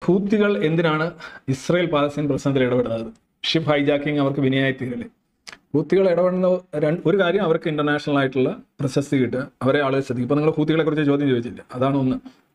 ഹൂത്തികൾ എന്തിനാണ് Israel Palestine പ്രശ്നത്തിൽ ഇടപെടുന്നത് ഷിപ്പ് ഹൈജാക്കിംഗ് അവർക്ക് വിനയായി തീരല്ലേ ഹൂത്തികൾ ഇടപെടുന്ന രണ്ട് ഒരു കാര്യം അവർക്ക് ഇന്റർനാഷണൽ ആയിട്ടുള്ള പ്രശസ്തി കിട്ടുക അവരെ ആളുകൾ ശ്രദ്ധിക്കും ഇപ്പൊ നിങ്ങൾ ഹൂത്തികളെ കുറിച്ച് ചോദ്യം ചോദിച്ചില്ല അതാണ് ഒന്ന്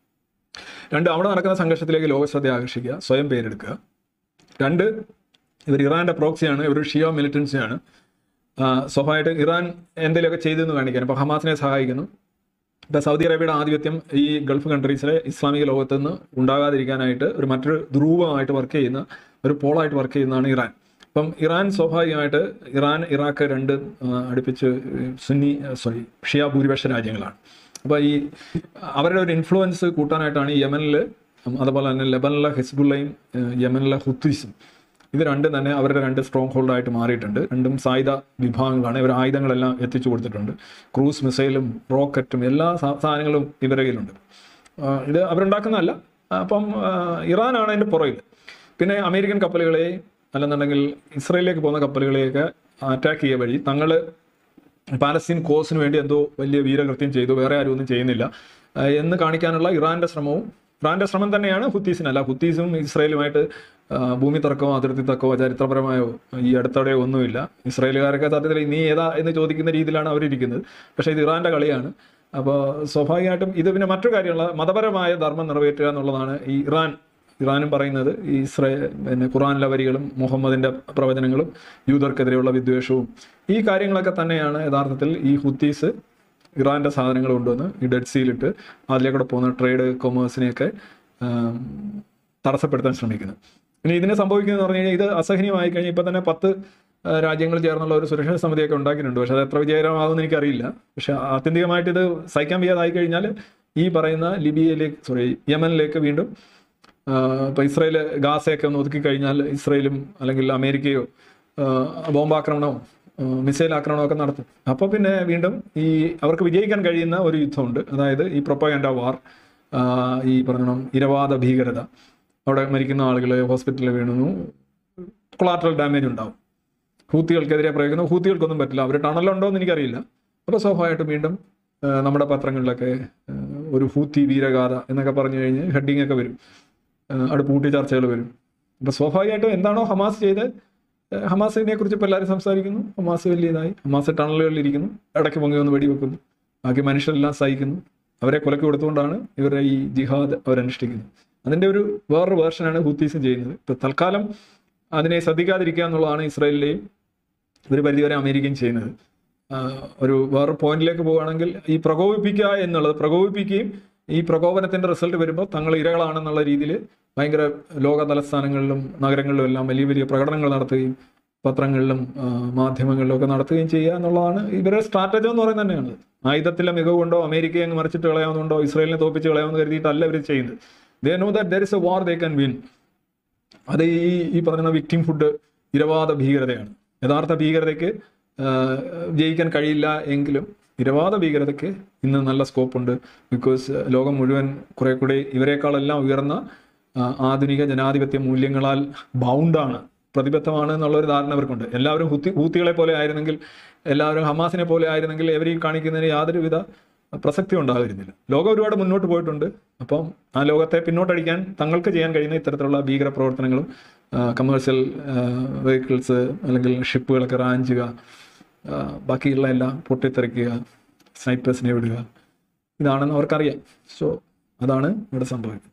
രണ്ട് അവിടെ നടക്കുന്ന സംഘർഷത്തിലേക്ക് ലോകശ്രദ്ധ ആകർഷിക്കുക സ്വയം പേരെടുക്കുക രണ്ട് ഇവർ ഇറാന്റെ പ്രോക്സിയാണ് ഇവർ ഷിയോ മിലിറ്റൻസിയാണ് സ്വാഭാവികമായിട്ട് ഇറാൻ എന്തെങ്കിലുമൊക്കെ ചെയ്തെന്ന് കാണിക്കാൻ ഇപ്പോൾ ഹമാസിനെ സഹായിക്കുന്നു ഇപ്പം സൗദി അറേബ്യയുടെ ആധിപത്യം ഈ ഗൾഫ് കൺട്രീസിലെ ഇസ്ലാമിക ലോകത്ത് നിന്ന് ഉണ്ടാകാതിരിക്കാനായിട്ട് ഒരു മറ്റൊരു ധ്രുവമായിട്ട് വർക്ക് ചെയ്യുന്ന ഒരു പോളായിട്ട് വർക്ക് ചെയ്യുന്നതാണ് ഇറാൻ അപ്പം ഇറാൻ സ്വാഭാവികമായിട്ട് ഇറാൻ ഇറാഖ് രണ്ട് ആ, അടുപ്പിച്ച് സുന്നി സോറി ഷിയ ഭൂരിപക്ഷ രാജ്യങ്ങളാണ് അപ്പോൾ ഈ അവരുടെ ഒരു ഇൻഫ്ലുവൻസ് കൂട്ടാനായിട്ടാണ് ഈ യമനിൽ അതുപോലെ തന്നെ ലെബനിലെ ഹിസ്ബുള്ളയും ഏഹ്, യമനിലെ ഹുത്തീസും ഇത് രണ്ടും തന്നെ അവരുടെ രണ്ട് സ്ട്രോങ് ഹോൾഡായിട്ട് മാറിയിട്ടുണ്ട് രണ്ടും സായുധ വിഭാഗങ്ങളാണ് ഇവർ ആയുധങ്ങളെല്ലാം എത്തിച്ചു കൊടുത്തിട്ടുണ്ട് ക്രൂസ് മിസൈലും റോക്കറ്റും എല്ലാ സാ- സാധനങ്ങളും ഇവരുടെ കയ്യിലുണ്ട് ആ, ഇത് അവരുണ്ടാക്കുന്നതല്ല അപ്പം ആ, ഇറാനാണ് അതിൻ്റെ പുറകിൽ പിന്നെ അമേരിക്കൻ കപ്പലുകളെയും അല്ലെന്നുണ്ടെങ്കിൽ ഇസ്രയേലിലേക്ക് പോകുന്ന കപ്പലുകളെയൊക്കെ അറ്റാക്ക് ചെയ്യുക വഴി തങ്ങൾ പാലസ്തീൻ കോസിന് വേണ്ടി എന്തോ വലിയ വീരകൃത്യം ചെയ്തു വേറെ ആരും ഒന്നും ചെയ്യുന്നില്ല ആ, എന്ന് കാണിക്കാനുള്ള ഇറാന്റെ ശ്രമവും ഇറാന്റെ ശ്രമം തന്നെയാണ് ഹുത്തീസിനല്ല ഹുത്തീസും ഇസ്രയേലുമായിട്ട് ആ, ഭൂമി തർക്കമോ അതിർത്തി തർക്കമോ ചരിത്രപരമായോ ഈ അടുത്തവിടെയോ ഒന്നുമില്ല ഇസ്രയേലുകാരൊക്കെ സത്യത്തിൽ നീ ഏതാ എന്ന് ചോദിക്കുന്ന രീതിയിലാണ് അവരിയ്ക്കുന്നത് പക്ഷേ ഇത് ഇറാന്റെ കളിയാണ് അപ്പോൾ സ്വാഭാവികമായിട്ടും ഇത് പിന്നെ മറ്റൊരു കാര്യമുള്ള മതപരമായ ധർമ്മം നിറവേറ്റുക എന്നുള്ളതാണ് ഈ ഇറാൻ ഇറാനും പറയുന്നത് ഈ ഇസ്രേ പിന്നെ ഖുറാനിലെ വരികളും മുഹമ്മദിന്റെ പ്രവചനങ്ങളും യൂതർക്കെതിരെയുള്ള വിദ്വേഷവും ഈ കാര്യങ്ങളൊക്കെ തന്നെയാണ് യഥാർത്ഥത്തിൽ ഈ ഹുത്തീസ് ഇറാന്റെ സാധനങ്ങൾ കൊണ്ടുവന്ന് ഈ ഡെഡ് സീലിട്ട് അതിലേക്കൂടെ പോകുന്ന ട്രേഡ് കൊമേഴ്സിനെയൊക്കെ ആം, തടസ്സപ്പെടുത്താൻ ശ്രമിക്കുന്നത് ഇനി ഇതിനെ സംഭവിക്കുന്നത് പറഞ്ഞു കഴിഞ്ഞാൽ ഇത് അസഹനീയമായി കഴിഞ്ഞാൽ ഇപ്പം തന്നെ പത്ത് ആ, രാജ്യങ്ങൾ ചേർന്നുള്ള ഒരു സുരക്ഷാ സമിതിയൊക്കെ ഉണ്ടാക്കിയിട്ടുണ്ട് പക്ഷെ അത് എത്ര വിജയകരമാകുമെന്ന് എനിക്കറിയില്ല പക്ഷെ ആത്യന്തികമായിട്ട് ഇത് സഹിക്കാൻ വയ്യാതായി കഴിഞ്ഞാൽ ഈ പറയുന്ന ലിബിയയിലേക്ക് സോറി യമനിലേക്ക് വീണ്ടും ആഹ് ഇപ്പൊ ഇസ്രയേൽ ഗാസയൊക്കെ ഒന്ന് ഒതുക്കി കഴിഞ്ഞാൽ ഇസ്രയേലും അല്ലെങ്കിൽ അമേരിക്കയോ ആഹ് ബോംബാക്രമണമോ ആഹ് മിസൈൽ ആക്രമണമോ ഒക്കെ നടത്തും അപ്പോൾ പിന്നെ വീണ്ടും ഈ അവർക്ക് വിജയിക്കാൻ കഴിയുന്ന ഒരു യുദ്ധമുണ്ട് അതായത് ഈ പ്രൊപ്പഗൻഡ വാർ ഈ പറഞ്ഞണം ഇരവാദ ഭീകരത അവിടെ മരിക്കുന്ന ആളുകൾ ഹോസ്പിറ്റലിൽ വീണുന്നു കൊളാട്രൽ ഡാമേജ് ഉണ്ടാവും ഹൂത്തികൾക്കെതിരെ പ്രയോഗിക്കുന്നു ഹൂത്തികൾക്കൊന്നും പറ്റില്ല അവർ ടണലുണ്ടോ എന്ന് എനിക്കറിയില്ല അപ്പോൾ സ്വാഭാവികമായിട്ടും വീണ്ടും ആ, നമ്മുടെ പത്രങ്ങളിലൊക്കെ ആ, ഒരു ഹൂത്തി വീരഗാഥ എന്നൊക്കെ പറഞ്ഞു കഴിഞ്ഞ് ഹെഡിങ് ഒക്കെ വരും ആ, അവിടെ പൂട്ടി ചർച്ചകൾ വരും അപ്പോൾ സ്വാഭാവികമായിട്ടും എന്താണോ ഹമാസ് ചെയ്ത് ആ, ഹമാസിനെ കുറിച്ച് ഇപ്പോൾ എല്ലാവരും സംസാരിക്കുന്നു ഹമാസ് വലിയതായി ഹമാസ് ടണലുകളിൽ ഇരിക്കുന്നു ഇടയ്ക്ക് പൊങ്ങി വന്ന് വെടിവെക്കുന്നു ബാക്കി മനുഷ്യരെല്ലാം സഹിക്കുന്നു അവരെ കൊലക്ക് കൊടുത്തുകൊണ്ടാണ് ഇവരുടെ ഈ ജിഹാദ് അവരനുഷ്ഠിക്കുന്നത് അതിൻ്റെ ഒരു വേറൊരു വേർഷനാണ് ഹൂത്തീസും ചെയ്യുന്നത് ഇപ്പോൾ തൽക്കാലം അതിനെ ശ്രദ്ധിക്കാതിരിക്കുക എന്നുള്ളതാണ് ഇസ്രായേലിലെയും ഒരു പരിധിവരെ അമേരിക്കയും ചെയ്യുന്നത് ആഹ് ഒരു വേറെ പോയിന്റിലേക്ക് പോവുകയാണെങ്കിൽ ഈ പ്രകോപിപ്പിക്കുക എന്നുള്ളത് പ്രകോപിപ്പിക്കുകയും ഈ പ്രകോപനത്തിന്റെ റിസൾട്ട് വരുമ്പോൾ തങ്ങൾ ഇരകളാണെന്നുള്ള രീതിയിൽ ഭയങ്കര ലോക തലസ്ഥാനങ്ങളിലും നഗരങ്ങളിലും എല്ലാം വലിയ വലിയ പ്രകടനങ്ങൾ നടത്തുകയും പത്രങ്ങളിലും ആഹ് മാധ്യമങ്ങളിലും ഒക്കെ നടത്തുകയും ചെയ്യുക എന്നുള്ളതാണ് ഇവരുടെ സ്ട്രാറ്റജി എന്ന് പറയുന്നത് തന്നെയാണ് ആയുധത്തിലെ മികവ് കൊണ്ടോ അമേരിക്കയെ അങ്ങ് മറിച്ചിട്ട് കളയാവുന്നുണ്ടോ ഇസ്രായേലിനെ തോപ്പിച്ച് കളയാമെന്ന് കരുതിയിട്ടല്ല ഇവർ ചെയ്യുന്നത് they know that there is a war they can win അത് ഈ ഈ പറയുന്ന വിക്ടിം ഫുഡ് ഇരവാദ ഭീകരതയാണ് യഥാർത്ഥ ഭീകരതയ്ക്ക് ആ, ജയിക്കാൻ കഴിയില്ല എങ്കിലും ഇരവാദ ഭീകരതയ്ക്ക് ഇന്ന് നല്ല സ്കോപ്പുണ്ട് ബിക്കോസ് ലോകം മുഴുവൻ കുറെ കൂടി ഇവരെക്കാളെല്ലാം ഉയർന്ന ആ, ആധുനിക ജനാധിപത്യ മൂല്യങ്ങളാൽ ബൗണ്ടാണ് പ്രതിബദ്ധമാണ് എന്നുള്ള ഒരു ധാരണ അവർക്കുണ്ട് എല്ലാവരും ഹുത്തി ഹൂത്തികളെ പോലെ ആയിരുന്നെങ്കിൽ എല്ലാവരും ഹമാസിനെ പോലെ ആയിരുന്നെങ്കിൽ എവർ ഈ കാണിക്കുന്നതിന് യാതൊരുവിധ പ്രസക്തി ഉണ്ടാകുന്നില്ല ലോകം ഒരുപാട് മുന്നോട്ട് പോയിട്ടുണ്ട് അപ്പം ആ ലോകത്തെ പിന്നോട്ടടിക്കാൻ തങ്ങൾക്ക് ചെയ്യാൻ കഴിയുന്ന ഇത്തരത്തിലുള്ള ഭീകര പ്രവർത്തനങ്ങളും കമേഴ്ഷ്യൽ വെഹിക്കിൾസ് അല്ലെങ്കിൽ ഷിപ്പുകളൊക്കെ റാഞ്ചുക ആ, ബാക്കിയുള്ള എല്ലാം പൊട്ടിത്തെറിക്കുക സ്നൈപ്പേഴ്സിനെ വിടുക ഇതാണെന്ന് അവർക്കറിയാം സോ അതാണ് ഇവിടെ സംഭവിക്കുന്നത്